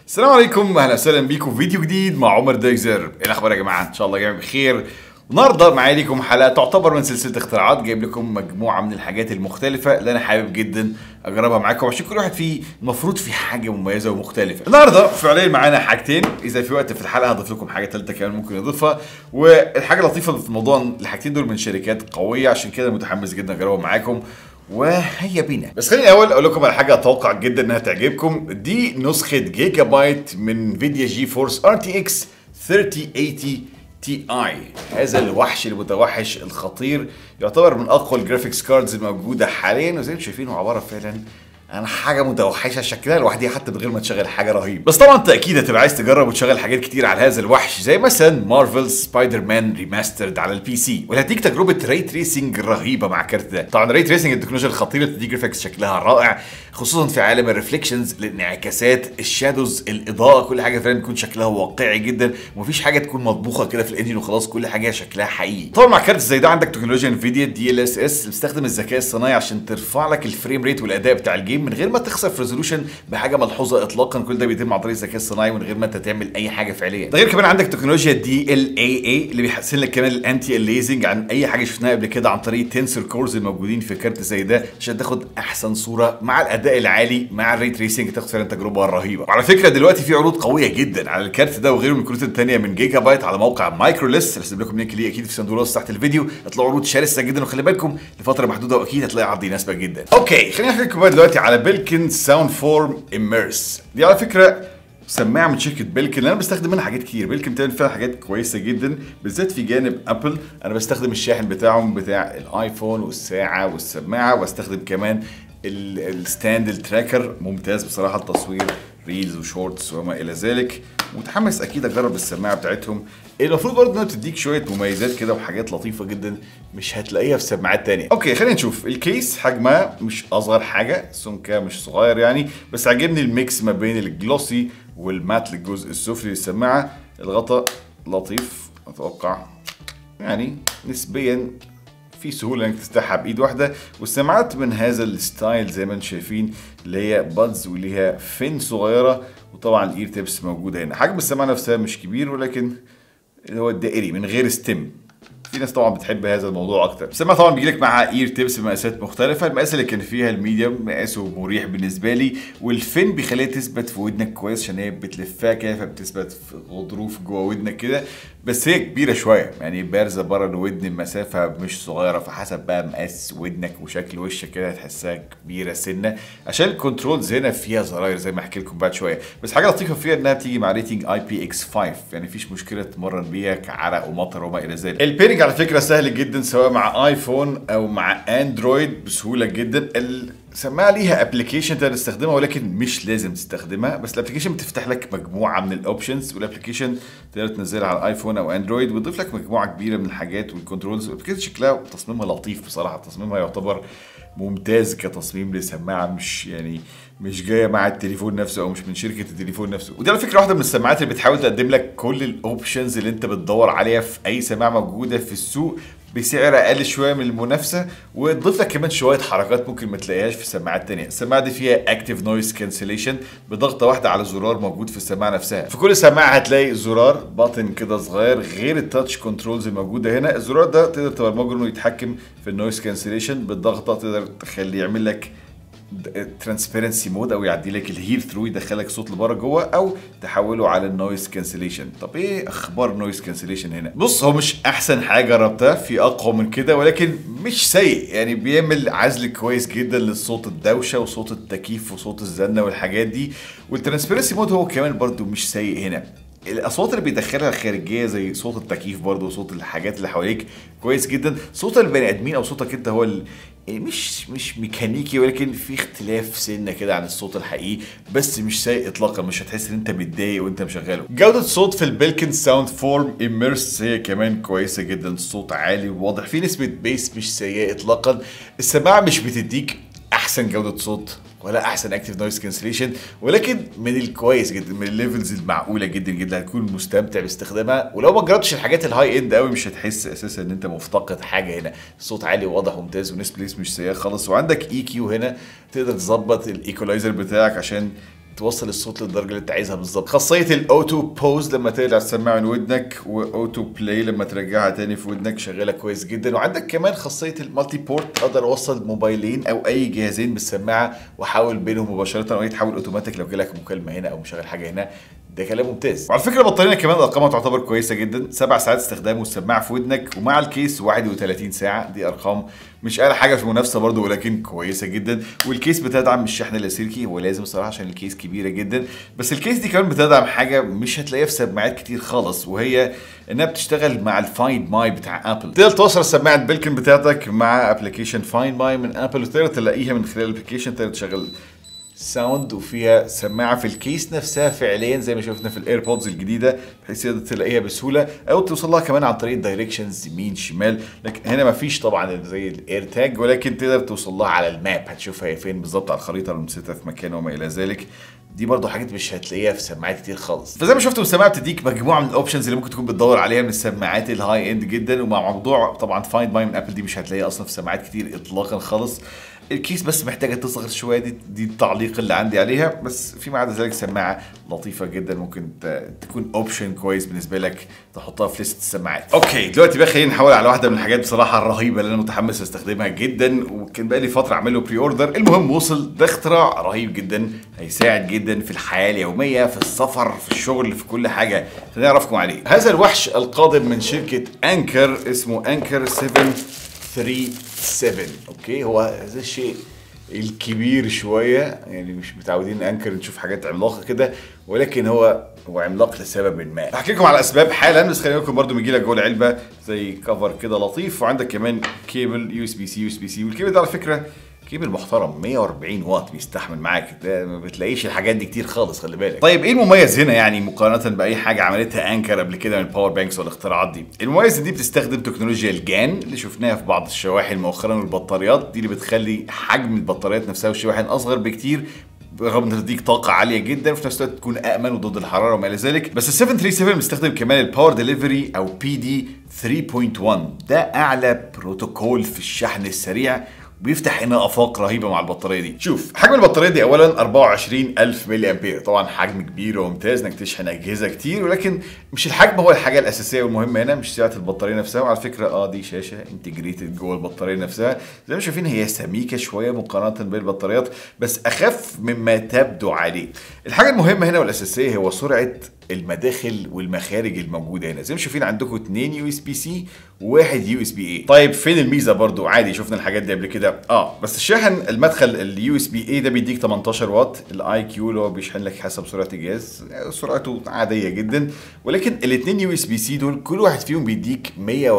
السلام عليكم اهلا وسهلا بيكم في فيديو جديد مع عمر دايزر ايه الاخبار يا جماعه ان شاء الله جميعا بخير النهارده معايا لكم حلقه تعتبر من سلسله اختراعات جايب لكم مجموعه من الحاجات المختلفه اللي انا حابب جدا اجربها معاكم عشان كل واحد فيه المفروض في حاجه مميزه ومختلفه النهارده فعليا معانا حاجتين اذا في وقت في الحلقه هضيف لكم حاجه ثالثه كمان ممكن نضيفها والحاجه اللطيفه في الموضوع إن الحاجتين دول من شركات قويه عشان كده متحمس جدا اجربهم معاكم وهيا بينا بس خليني الاول اقول لكم على حاجه اتوقع جدا انها تعجبكم دي نسخه جيجا بايت من فيديا جي فورس ار تي اكس 3080 تي اي هذا الوحش المتوحش الخطير يعتبر من اقوى الجرافيكس كاردز الموجوده حاليا وزي ما انتم شايفين هو عباره فعلا عن حاجه متوحشه شكلها لوحدها حتى من غير ما تشغل حاجه رهيبه بس طبعا انت اكيد هتبقى عايز تجرب وتشغل حاجات كتير على هذا الوحش زي مثلا مارفل سبايدر مان ريماسترد على البي سي وهتديك تجربه ري تريسنج رهيبه مع الكارت ده طبعا ري تريسنج التكنولوجيا الخطيره بتدي جرافيكس شكلها رائع خصوصا في عالم الريفليكشنز الانعكاسات الشادوز الاضاءه كل حاجه فعلا بيكون شكلها واقعي جدا ومفيش حاجه تكون مطبوخه كده في الانجن وخلاص كل حاجه شكلها حقيقي طبعا مع كارت زي ده عندك تكنولوجيا انفيديا دي ال اس اس بتستخدم الذكاء الصناعي عشان ترفع لك الفريم ريت والاداء بتاع الجيم من غير ما تخسر في ريزولوشن بحاجه ملحوظه اطلاقا كل ده بيتم عن طريق الذكاء الصناعي من غير ما انت تعمل اي حاجه فعليا ده غير كمان عندك تكنولوجيا دي ال اي اي اللي بيحسن لك كمان الانتي الليزنج عن اي حاجه شفناها قبل كده عن طريق تنسر كورز الموجودين في كارت زي ده عشان تاخد احسن صوره مع الاداء العالي مع الري تريسنج تاخد فعلا تجربه رهيبه وعلى فكره دلوقتي في عروض قويه جدا على الكارت ده وغيره من الكروت الثانيه من جيجا بايت على موقع مايكرو ليست هسيب لكم لينك ليه اكيد في صندوق الوصف تحت الفيديو هتلاقوا عروض شرسه جدا وخلي بالكم لفتره محدوده واكيد هتلاقي عرض يناسبك جدا اوكي خليني احكي لكم بقى دلوقتي على بيلكن ساوند فورم اميرس دي على فكره سماعه من شركه بيلكن اللي انا بستخدم منها حاجات كتير بيلكن بتعمل فيها حاجات كويسه جدا بالذات في جانب ابل انا بستخدم الشاحن بتاعهم بتاع الايفون والساعه والسماعه واستخدم كمان ال- الستاند التراكر ممتاز بصراحه التصوير ريلز وشورتس وما الى ذلك متحمس اكيد اجرب السماعه بتاعتهم المفروض برضه انها تديك شويه مميزات كده وحاجات لطيفه جدا مش هتلاقيها في سماعات تانية اوكي خلينا نشوف الكيس حجمها مش اصغر حاجه سمكها مش صغير يعني بس عجبني الميكس ما بين الجلوسي والمات للجزء السفلي للسماعه الغطاء لطيف اتوقع يعني نسبيا في سهوله انك تفتحها بايد واحده والسماعات من هذا الستايل زي ما انتم شايفين اللي هي بادز واللي هي فين صغيره وطبعا الاير تيبس موجوده هنا حجم السماعه نفسها مش كبير ولكن اللي هو الدائري من غير ستيم في ناس طبعا بتحب هذا الموضوع اكتر السماعه طبعا بيجي لك معاها اير تيبس بمقاسات مختلفه المقاس اللي كان فيها الميديوم مقاسه مريح بالنسبه لي والفين بيخليها تثبت في ودنك كويس عشان هي بتلفها كده فبتثبت في غضروف جوه ودنك كده بس هي كبيره شويه يعني بارزه بره الودن مسافه مش صغيره فحسب بقى مقاس ودنك وشكل وشك كده هتحسها كبيره سنه عشان الكنترولز هنا فيها زراير زي ما احكي لكم بعد شويه بس حاجه لطيفه فيها انها بتيجي مع ريتنج اي بي اكس 5 يعني مفيش مشكله تمرن بيها كعرق ومطر وما الى ذلك البيرنج على فكره سهل جدا سواء مع ايفون او مع اندرويد بسهوله جدا السماعه ليها ابلكيشن تقدر تستخدمها ولكن مش لازم تستخدمها بس الابلكيشن بتفتح لك مجموعه من الاوبشنز والابلكيشن تقدر تنزلها على الايفون او اندرويد وتضيف لك مجموعه كبيره من الحاجات والكنترولز والابلكيشن شكلها وتصميمها لطيف بصراحه تصميمها يعتبر ممتاز كتصميم لسماعه مش يعني مش جايه مع التليفون نفسه او مش من شركه التليفون نفسه ودي على فكره واحده من السماعات اللي بتحاول تقدم لك كل الاوبشنز اللي انت بتدور عليها في اي سماعه موجوده في السوق بسعر اقل شويه من المنافسه وتضيف لك كمان شويه حركات ممكن ما تلاقيهاش في سماعات تانية السماعه دي فيها اكتيف نويز كانسليشن بضغطه واحده على زرار موجود في السماعه نفسها في كل سماعه هتلاقي زرار باتن كده صغير غير التاتش كنترولز الموجوده هنا الزرار ده تقدر تبرمجه انه يتحكم في النويز كانسليشن بالضغطه تقدر تخليه يعمل لك ترانسبيرنسي مود او يعدي لك الهير ثرو يدخلك صوت لبره جوه او تحوله على النويز كانسليشن طب ايه اخبار النويز كانسليشن هنا بص هو مش احسن حاجه جربتها في اقوى من كده ولكن مش سيء يعني بيعمل عزل كويس جدا للصوت الدوشه وصوت التكييف وصوت الزنه والحاجات دي والترانسبيرنسي مود هو كمان برضو مش سيء هنا الاصوات اللي بيدخلها الخارجيه زي صوت التكييف برضه وصوت الحاجات اللي حواليك كويس جدا صوت البني ادمين او صوتك انت هو ال... يعني مش مش ميكانيكي ولكن في اختلاف سنه كده عن الصوت الحقيقي بس مش سيء اطلاقا مش هتحس ان انت متضايق وانت مشغله جوده الصوت في البلكن ساوند فورم اميرس هي كمان كويسه جدا الصوت عالي وواضح في نسبه بيس مش سيئه اطلاقا السماعه مش بتديك احسن جوده صوت ولا احسن اكتيف نويز كانسليشن ولكن من الكويس جدا من الليفلز المعقوله جدا جدا هتكون مستمتع باستخدامها ولو ما جربتش الحاجات الهاي اند قوي مش هتحس اساسا ان انت مفتقد حاجه هنا الصوت عالي وواضح وممتاز ونسبه مش سيئه خالص وعندك اي كيو هنا تقدر تظبط الايكولايزر بتاعك عشان توصل الصوت للدرجه اللي انت عايزها بالظبط خاصيه الاوتو بوز لما تقلع السماعه من ودنك واوتو بلاي لما ترجعها تاني في ودنك شغاله كويس جدا وعندك كمان خاصيه المالتي بورت اقدر اوصل موبايلين او اي جهازين بالسماعه واحول بينهم مباشره او يتحول اوتوماتيك لو جالك مكالمه هنا او مشغل حاجه هنا ده كلام ممتاز وعلى فكره البطاريه كمان ارقامها تعتبر كويسه جدا سبع ساعات استخدام والسماعه في ودنك ومع الكيس 31 ساعه دي ارقام مش اعلى حاجه في المنافسه برضو ولكن كويسه جدا والكيس بتدعم الشحن اللاسلكي هو لازم صراحه عشان الكيس كبيره جدا بس الكيس دي كمان بتدعم حاجه مش هتلاقيها في سماعات كتير خالص وهي انها بتشتغل مع الفايند ماي بتاع ابل تقدر توصل سماعه بلكن بتاعتك مع ابلكيشن فايند ماي من ابل وتقدر تلاقيها من خلال الابلكيشن تقدر تشغل ساوند وفيها سماعه في الكيس نفسها فعليا زي ما شفنا في الايربودز الجديده بحيث تقدر تلاقيها بسهوله او توصل لها كمان عن طريق الدايركشنز يمين شمال لكن هنا ما فيش طبعا زي الاير تاج ولكن تقدر توصل لها على الماب هتشوفها هي فين بالظبط على الخريطه لو نسيتها في مكان وما الى ذلك دي برضه حاجات مش هتلاقيها في سماعات كتير خالص فزي ما شفتوا السماعه بتديك مجموعه من الاوبشنز اللي ممكن تكون بتدور عليها من السماعات الهاي اند جدا ومع موضوع طبعا فايند ماي من ابل دي مش هتلاقيها اصلا في سماعات كتير اطلاقا خالص الكيس بس محتاجه تصغر شويه دي, دي التعليق اللي عندي عليها بس فيما عدا ذلك سماعه لطيفه جدا ممكن تكون اوبشن كويس بالنسبه لك تحطها في لسته السماعات اوكي دلوقتي بقى خلينا نحول على واحده من الحاجات بصراحه الرهيبه اللي انا متحمس استخدمها جدا وكان بقى لي فتره اعمل له بري اوردر المهم وصل ده اختراع رهيب جدا هيساعد جدا في الحياه اليوميه في السفر في الشغل في كل حاجه خليني اعرفكم عليه هذا الوحش القادم من شركه انكر اسمه انكر 7 3 7 اوكي هو هذا الشيء الكبير شويه يعني مش متعودين انكر نشوف حاجات عملاقه كده ولكن هو هو عملاق لسبب ما هحكي لكم على اسباب حالا بس خلينا لكم برده بيجي لك جوه العلبه زي كفر كده لطيف وعندك كمان كيبل يو اس بي سي يو اس بي سي والكيبل ده على فكره كيبل محترم 140 واط بيستحمل معاك ده ما بتلاقيش الحاجات دي كتير خالص خلي بالك طيب ايه المميز هنا يعني مقارنه باي حاجه عملتها انكر قبل كده من الباور بانكس والاختراعات دي المميز دي بتستخدم تكنولوجيا الجان اللي شفناها في بعض الشواحن مؤخرا والبطاريات دي اللي بتخلي حجم البطاريات نفسها والشواحن اصغر بكتير رغم انها تديك طاقه عاليه جدا وفي نفس الوقت تكون امن وضد الحراره وما الى ذلك بس ال 737 بيستخدم كمان الباور ديليفري او بي دي 3.1 ده اعلى بروتوكول في الشحن السريع بيفتح هنا افاق رهيبه مع البطاريه دي شوف حجم البطاريه دي اولا 24000 ملي امبير طبعا حجم كبير وممتاز انك تشحن اجهزه كتير ولكن مش الحجم هو الحاجه الاساسيه والمهمه هنا مش سعه البطاريه نفسها وعلى فكره اه دي شاشه انتجريتد جوه البطاريه نفسها زي ما شايفين هي سميكه شويه مقارنه بالبطاريات بس اخف مما تبدو عليه الحاجه المهمه هنا والاساسيه هو سرعه المداخل والمخارج الموجوده هنا زي ما شايفين عندكم اتنين يو اس بي سي وواحد يو اس بي اي طيب فين الميزه برضو عادي شفنا الحاجات دي قبل كده اه بس الشاحن المدخل اليو اس بي اي ده بيديك 18 واط الاي كيو اللي هو بيشحن لك حسب سرعه الجهاز سرعته عاديه جدا ولكن الاثنين يو اس بي سي دول كل واحد فيهم بيديك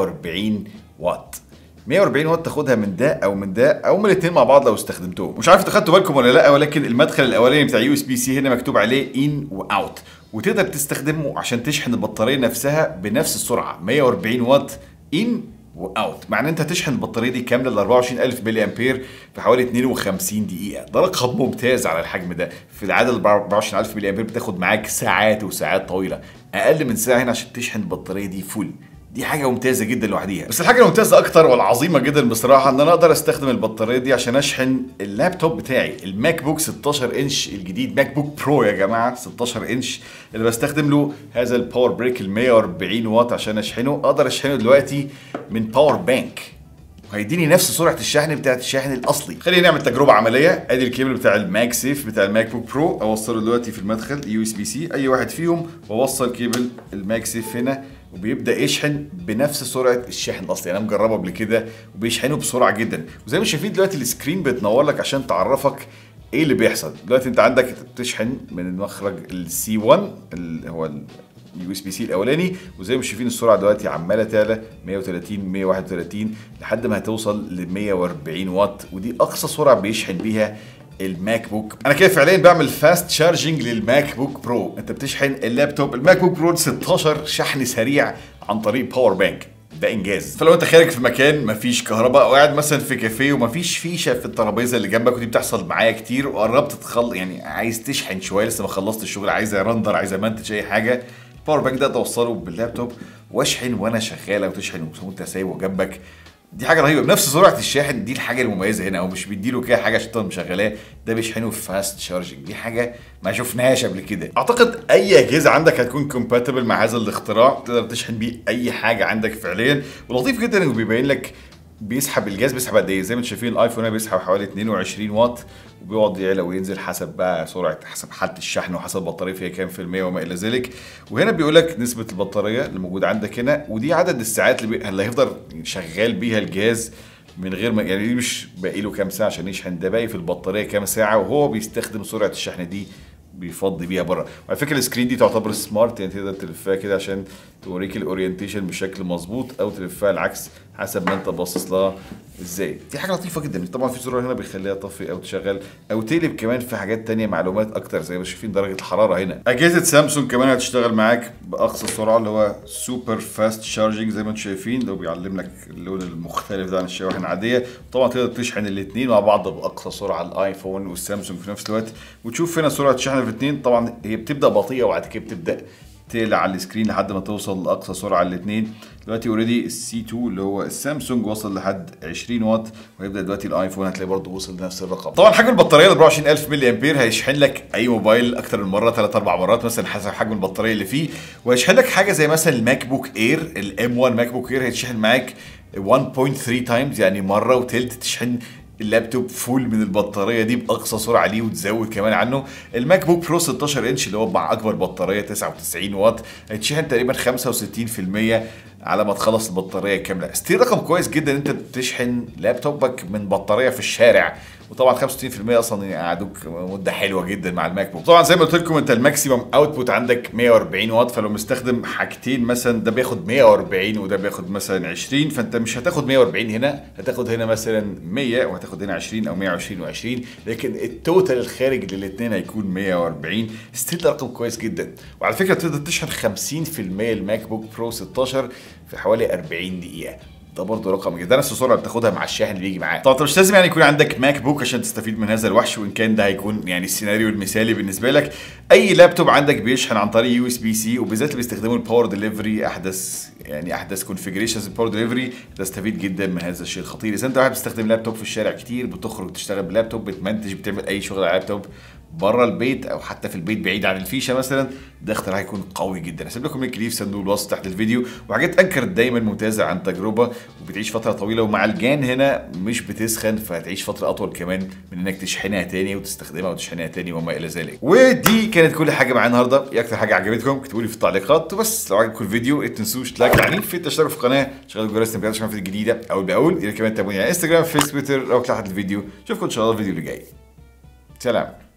140 واط 140 واط تاخدها من ده او من ده او من الاثنين مع بعض لو استخدمتهم مش عارف خدتوا بالكم ولا لا ولكن المدخل الاولاني بتاع يو اس بي سي هنا مكتوب عليه ان واوت وتقدر تستخدمه عشان تشحن البطاريه نفسها بنفس السرعه 140 واط ان واوت معنى انت هتشحن البطاريه دي كامله ل 24000 ملي امبير في حوالي 52 دقيقه ده رقم ممتاز على الحجم ده في العاده ال 24000 ملي امبير بتاخد معاك ساعات وساعات طويله اقل من ساعه هنا عشان تشحن البطاريه دي فول دي حاجه ممتازه جدا لوحديها بس الحاجه الممتازه اكتر والعظيمه جدا بصراحه ان انا اقدر استخدم البطاريه دي عشان اشحن اللابتوب بتاعي الماك بوك 16 انش الجديد ماك بوك برو يا جماعه 16 انش اللي بستخدم له هذا الباور بريك ال 140 واط عشان اشحنه اقدر اشحنه دلوقتي من باور بانك وهيديني نفس سرعه الشحن بتاعت الشاحن الاصلي خلينا نعمل تجربه عمليه ادي الكيبل بتاع الماك سيف بتاع الماك بوك برو اوصله دلوقتي في المدخل يو اس بي سي اي واحد فيهم واوصل كيبل الماك سيف هنا وبيبدا يشحن بنفس سرعه الشاحن الاصلي انا مجربه قبل كده وبيشحنه بسرعه جدا وزي ما شايفين دلوقتي السكرين بتنور لك عشان تعرفك ايه اللي بيحصل دلوقتي انت عندك بتشحن من المخرج السي 1 اللي هو اليو اس بي سي الاولاني وزي ما شايفين السرعه دلوقتي عماله تعلى 130 131 لحد ما هتوصل ل 140 واط ودي اقصى سرعه بيشحن بيها الماك بوك انا كده فعليا بعمل فاست شارجنج للماك بوك برو انت بتشحن اللابتوب الماك بوك برو 16 شحن سريع عن طريق باور بانك ده انجاز فلو انت خارج في مكان مفيش كهرباء او قاعد مثلا في كافيه ومفيش فيشه في الترابيزه اللي جنبك ودي بتحصل معايا كتير وقربت تخل يعني عايز تشحن شويه لسه ما خلصت الشغل عايز ارندر عايز امنتج اي حاجه الباور بانك ده توصله باللابتوب واشحن وانا شغال او تشحن وانت سايبه جنبك دي حاجه رهيبه بنفس سرعه الشاحن دي الحاجه المميزه هنا او مش بيديله كده حاجه عشان تفضل مشغلاه ده بيشحنه في فاست شارجنج دي حاجه ما شفناهاش قبل كده اعتقد اي اجهزه عندك هتكون كومباتبل مع هذا الاختراع تقدر تشحن بيه اي حاجه عندك فعليا ولطيف جدا انه بيبين لك بيسحب الجهاز بيسحب قد ايه زي ما انتم شايفين الايفون هنا بيسحب حوالي 22 واط وبيقعد يعلى وينزل حسب بقى سرعه حسب حاله الشحن وحسب البطاريه فيها كام في الميه وما الى ذلك وهنا بيقول لك نسبه البطاريه اللي موجوده عندك هنا ودي عدد الساعات اللي, بي... اللي هيفضل شغال بيها الجهاز من غير ما يعني دي مش باقي له كام ساعه عشان يشحن ده باقي في البطاريه كام ساعه وهو بيستخدم سرعه الشحن دي بيفضي بيها بره وعلى فكره السكرين دي تعتبر سمارت يعني تقدر تلفها كده عشان توريك الاورينتيشن بشكل مظبوط او تلفها العكس حسب ما انت باصص لها ازاي دي حاجه لطيفه جدا طبعا في زرار هنا بيخليها تطفي او تشغل او تقلب كمان في حاجات تانية معلومات اكتر زي ما شايفين درجه الحراره هنا اجهزه سامسونج كمان هتشتغل معاك باقصى سرعه اللي هو سوبر فاست شارجنج زي ما انتم شايفين لو بيعلم لك اللون المختلف ده عن الشواحن العاديه طبعا تقدر تشحن الاثنين مع بعض باقصى سرعه الايفون والسامسونج في نفس الوقت وتشوف هنا سرعه الشحن في الاثنين طبعا هي بتبدا بطيئه وبعد كده بتبدا تعلى على السكرين لحد ما توصل لاقصى سرعه الاثنين دلوقتي اوريدي السي 2 اللي هو السامسونج وصل لحد 20 واط ويبدا دلوقتي الايفون هتلاقي برضه وصل لنفس الرقم طبعا حجم البطاريه 24000 ملي امبير هيشحن لك اي موبايل اكتر من مره ثلاث اربع مرات مثلا حسب حجم البطاريه اللي فيه وهيشحن لك حاجه زي مثلا الماك بوك اير الام 1 ماك بوك اير هيتشحن معاك 1.3 تايمز يعني مره وتلت تشحن اللابتوب فول من البطاريه دي باقصى سرعه ليه وتزود كمان عنه الماك بوك برو 16 انش اللي هو مع اكبر بطاريه 99 واط هيتشحن تقريبا 65% على ما تخلص البطاريه كامله ستيل رقم كويس جدا انت بتشحن لابتوبك من بطاريه في الشارع وطبعا 65% اصلا يقعدوك مده حلوه جدا مع الماك بوك طبعا زي ما قلت لكم انت الماكسيمم اوتبوت عندك 140 واط فلو مستخدم حاجتين مثلا ده بياخد 140 وده بياخد مثلا 20 فانت مش هتاخد 140 هنا هتاخد هنا مثلا 100 وهتاخد هنا 20 او 120 و20 لكن التوتال الخارج للاثنين هيكون 140 ستيل رقم كويس جدا وعلى فكره تقدر تشحن 50% الماك بوك برو 16 في حوالي 40 دقيقه ده برضه رقم جدا ده نفس السرعه اللي بتاخدها مع الشاحن اللي بيجي معاه طبعا مش لازم يعني يكون عندك ماك بوك عشان تستفيد من هذا الوحش وان كان ده هيكون يعني السيناريو المثالي بالنسبه لك اي لابتوب عندك بيشحن عن طريق يو اس بي سي وبالذات اللي بيستخدموا الباور ديليفري احدث يعني احدث كونفجريشنز الباور ديليفري تستفيد جدا من هذا الشيء الخطير اذا انت واحد بتستخدم لابتوب في الشارع كتير بتخرج تشتغل بلابتوب بتمنتج بتعمل اي شغل على لابتوب بره البيت او حتى في البيت بعيد عن الفيشه مثلا ده اختراع هيكون قوي جدا هسيب لكم لينك ليه في صندوق الوصف تحت الفيديو وحاجات انكر دايما ممتازه عن تجربه وبتعيش فتره طويله ومع الجان هنا مش بتسخن فهتعيش فتره اطول كمان من انك تشحنها تاني وتستخدمها وتشحنها تاني وما الى ذلك ودي كانت كل حاجه معايا النهارده ايه اكتر حاجه عجبتكم اكتبوا لي في التعليقات وبس لو عجبكم الفيديو ما تنسوش لايك العنيف في الاشتراك في القناه شغلوا الجرس تنبيهات عشان فيديو جديده اول باول يا كمان تابعوني على انستجرام فيسبوك تويتر او تحت الفيديو اشوفكم ان شاء الله الفيديو اللي جاي سلام